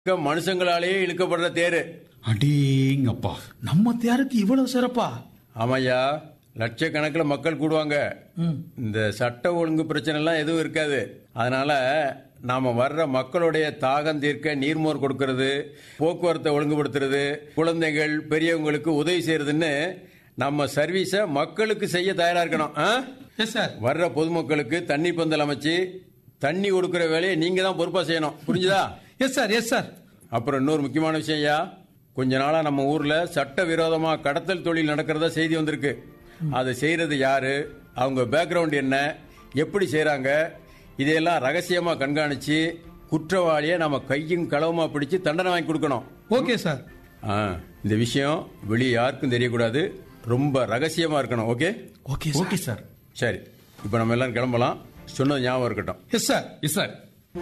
மனுஷங்களாலேயே இழுக்கப்படுற தேரு அடேங்கப்பா நம்ம தேருக்கு இவ்வளவு சிறப்பா ஆமாய்யா லட்சக்கணக்கில் மக்கள் கூடுவாங்க இந்த சட்ட ஒழுங்கு பிரச்சனை எல்லாம் எதுவும் இருக்காது அதனால நாம வர்ற மக்களுடைய தாகம் தீர்க்க நீர்மோர் கொடுக்கறது போக்குவரத்தை ஒழுங்குபடுத்துறது குழந்தைகள் பெரியவங்களுக்கு உதவி செய்யறதுன்னு நம்ம சர்வீஸை மக்களுக்கு செய்ய தயாரா இருக்கணும் ஆ? எஸ் சார் வர்ற பொதுமக்களுக்கு தண்ணி பந்தல் அமைச்சு தண்ணி கொடுக்கிற வேலையை நீங்க தான் பொறுப்பா செய்யணும் புரிஞ்சுதா எஸ் சார் எஸ் சார் அப்புறம் இன்னொரு முக்கியமான விஷயம் ஐயா கொஞ்ச நாளா நம்ம ஊர்ல சட்ட விரோதமா கடத்தல் தொழில் நடக்கிறதா செய்தி வந்திருக்கு அதை செய்யறது யாரு அவங்க பேக்ரவுண்ட் என்ன எப்படி செய்றாங்க இதையெல்லாம் ரகசியமா கண்காணிச்சு குற்றவாளியை நம்ம கையும் களவுமா பிடிச்சு தண்டனை வாங்கி கொடுக்கணும் ஓகே சார் ஆ, இந்த விஷயம் வெளியே யாருக்கும் தெரியக்கூடாது ரொம்ப ரகசியமா இருக்கணும் ஓகே ஓகே ஓகே சார் சரி இப்போ நம்ம எல்லாரும் கிளம்பலாம் சொன்னது ஞாபகம் இருக்கட்டும் எஸ் சார் எஸ் சார்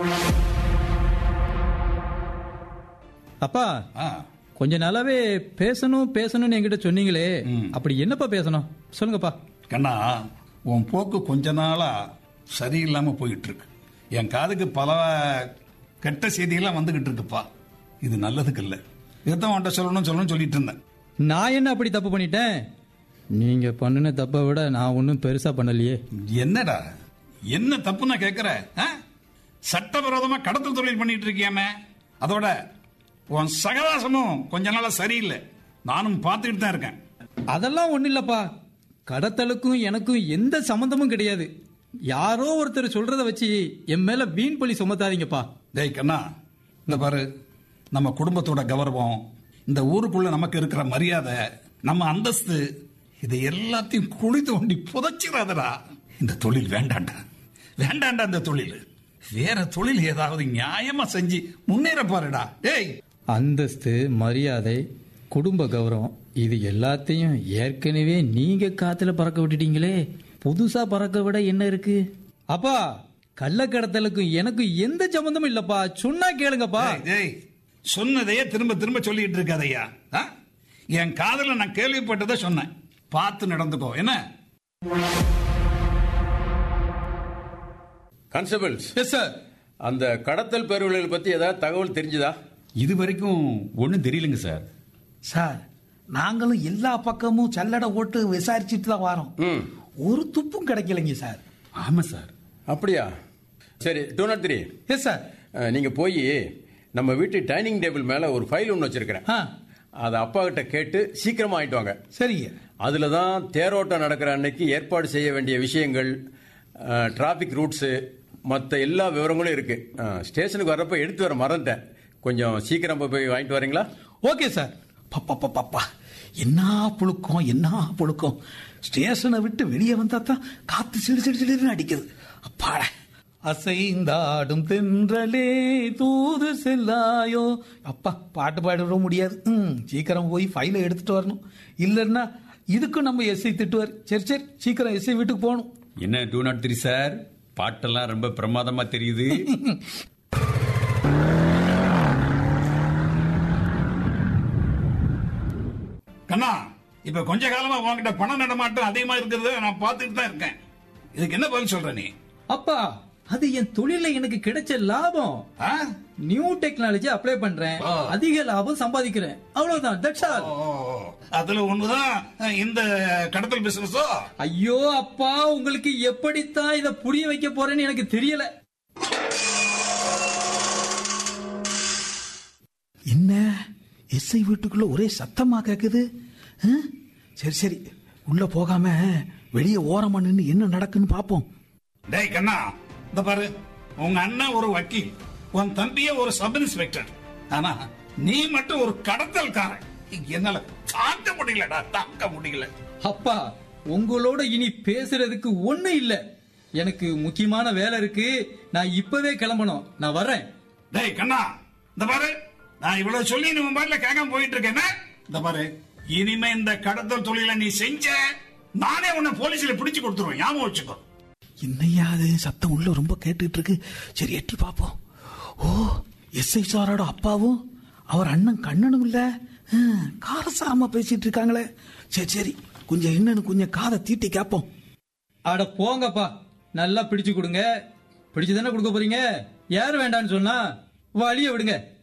அப்பா ஆ கொஞ்ச நாளாவே பேசணும் பேசணும்னு என்கிட்ட சொன்னீங்களே அப்படி என்னப்பா பேசணும் சொல்லுங்கப்பா கண்ணா உன் போக்கு கொஞ்ச நாளா சரியில்லாம போயிட்டு இருக்கு என் காதுக்கு பல கெட்ட செய்திகள்லாம் வந்துகிட்டு இருக்குப்பா இது நல்லதுக்கு இல்ல இதைத்தான் உன்ட்ட சொல்லணும் சொல்லணும்னு சொல்லிட்டு இருந்தேன் நான் என்ன அப்படி தப்பு பண்ணிட்டேன் நீங்க பண்ணின தப்பை விட நான் ஒன்றும் பெருசா பண்ணலையே என்னடா என்ன தப்பு நான் கேட்கிற ஆ? சட்டவிரோதமா கடத்தல் தொழில் பண்ணிட்டு இருக்கியாமே அதோட உன் சகவாசமும் கொஞ்ச நாளா சரியில்லை நானும் பார்த்துக்கிட்டு தான் இருக்கேன் அதெல்லாம் ஒண்ணும் இல்லப்பா கடத்தலுக்கும் எனக்கும் எந்த சம்பந்தமும் கிடையாது யாரோ ஒருத்தர் சொல்றத வச்சு என் மேல வீண் பழி சுமத்தாதீங்கப்பா டேய் கண்ணா இந்த பாரு நம்ம குடும்பத்தோட கௌரவம் இந்த ஊருக்குள்ள நமக்கு இருக்கிற மரியாதை நம்ம அந்தஸ்து இதை எல்லாத்தையும் குழி தோண்டி புதைச்சிடாதடா இந்த தொழில் வேண்டாண்டா வேண்டாண்டா இந்த தொழில் வேற தொழில் ஏதாவது நியாயமா செஞ்சு முன்னேற பாருடா டேய் அந்தஸ்து மரியாதை குடும்ப கௌரவம் இது எல்லாத்தையும் ஏற்கனவே நீங்க காத்துல பறக்க விட்டுட்டீங்களே புதுசா பறக்க விட என்ன இருக்கு அப்பா கள்ளக்கடத்தலுக்கும் எனக்கும் எந்த சம்பந்தமும் இல்லப்பா சொன்னா கேளுங்கப்பா டேய், டேய் சொன்னதையே திரும்ப திரும்ப சொல்லிட்டு இருக்காதையா ஆ? என் காதல நான் கேள்விப்பட்டதை சொன்னேன் பார்த்து நடந்துக்கோ என்ன கான்ஸ்டபிள்ஸ் எஸ் சார் அந்த கடத்தல் பேர்வழிகள் பத்தி ஏதாவது தகவல் தெரிஞ்சுதா இது வரைக்கும் ஒன்றும் தெரியலங்க சார் சார் நாங்களும் எல்லா பக்கமும் சல்லடை ஓட்டு விசாரிச்சுட்டு தான் வரோம் ம் ஒரு துப்பும் கிடைக்கலைங்க சார் ஆமா சார் அப்படியா சரி two nought three yes sir நீங்க போய் நம்ம வீட்டு டைனிங் டேபிள் மேல ஒரு ஃபைல் ஒன்று வச்சிருக்கிறேன் ஆ அதை அப்பா கிட்ட கேட்டு சீக்கிரமா ஆயிட்டு வாங்க சரிங்க அதுல தான் தேரோட்டம் நடக்கிற அன்னைக்கு ஏற்பாடு செய்ய வேண்டிய விஷயங்கள் டிராபிக் ரூட்ஸு மற்ற எல்லா விவரங்களும் இருக்கு அஹ், ஸ்டேஷனுக்கு வர்றப்ப எடுத்து வர மறந்துட்டேன் கொஞ்சம் சீக்கிரம் போய் போய் வாங்கிட்டு வரீங்களா ஓகே சார் பப்பா பப்பா என்ன புழுக்கம் என்ன புழுக்கம் ஸ்டேஷனை விட்டு வெளியே வந்தா தான் காத்து சிடு சிடு சிடுன்னு அடிக்குது அப்பாட அசைந்தாடும் தென்றலே தூது செல்லாயோ அப்பா பாட்டு பாட முடியாது ம் சீக்கிரம் போய் ஃபைலை எடுத்துட்டு வரணும் இல்லைன்னா இதுக்கும் நம்ம எஸ்ஐ திட்டுவார் சரி சரி சீக்கிரம் எஸ்ஐ வீட்டுக்கு போகணும் என்ன டூ நாட் த்ரீ சார் பாட்டெல்லாம் ரொம்ப பிரமாதமா தெரியுது கண்ணா இப்ப கொஞ்ச காலமா உன்கிட்ட பண நடமாட்டம் அதிகமா இருக்கிறத நான் பார்த்துட்டு தான் இருக்கேன் இதுக்கு என்ன பதில் சொல்ற நீ அப்பா அது என் தொழில எனக்கு கிடைச்ச லாபம் ஆ? நியூ டெக்னாலஜி அப்ளை பண்றேன் ஆ. அதிக லாபம் சம்பாதிக்கிறேன் அவ்வளவுதான் தட்ஸ் ஆல் ஓ, அதுல ஒண்ணுதான் இந்த கடத்தல் பிசினஸோ ஐயோ அப்பா உங்களுக்கு எப்படித்தான் இத புரிய வைக்க போறேன்னு எனக்கு தெரியல என்ன எஸ்ஐ வீட்டுக்குள்ள ஒரே சத்தமா கேக்குது ஆ? சரி சரி உள்ள போகாம வெளியே ஓரமா நின்று என்ன நடக்குன்னு பாப்போம் டேய் கண்ணா இந்த பாரு உங்க அண்ணன் ஒரு வக்கீல் உன் தம்பியே ஒரு சப் இன்ஸ்பெக்டர் ஆனா நீ மட்டும் ஒரு கடத்தல்காரன் என்னால தாங்க முடியலடா தாங்க முடியல அப்பா உங்களோட இனி பேசுறதுக்கு ஒண்ணு இல்ல எனக்கு முக்கியமான வேலை இருக்கு நான் இப்பவே கிளம்பணும் நான் வர்றேன் டேய் கண்ணா இந்த பாரு நான் இவ்வளவு சொல்லி நீ உன் பாட்டுல கேட்காம போயிட்டு இருக்கேன்னா இந்த பாரு இனிமே இந்த கடத்தல் தொழிலை நீ செஞ்ச நானே உன்னை போலீஸ்ல பிடிச்சு கொடுத்துருவேன் ஞாபகம் வச்சுக்கோ என்னையா அது சத்தம் உள்ள ரொம்ப கேட்டுட்டு இருக்கு சரி எட்டி பாப்போம் ஓ எஸ்ஐ சாரோட அப்பாவும் அவர் அண்ணன் கண்ணனும் இல்ல ஆ, காரசாரமா பேசிட்டு இருக்காங்களே சரி சரி கொஞ்சம் என்னன்னு கொஞ்சம் காதை தீட்டி கேப்போம் அட போங்கப்பா நல்லா பிடிச்சு கொடுங்க பிடிச்சு தானே கொடுக்க போறீங்க யார் வேண்டான்னு சொன்னா வழிய விடுங்க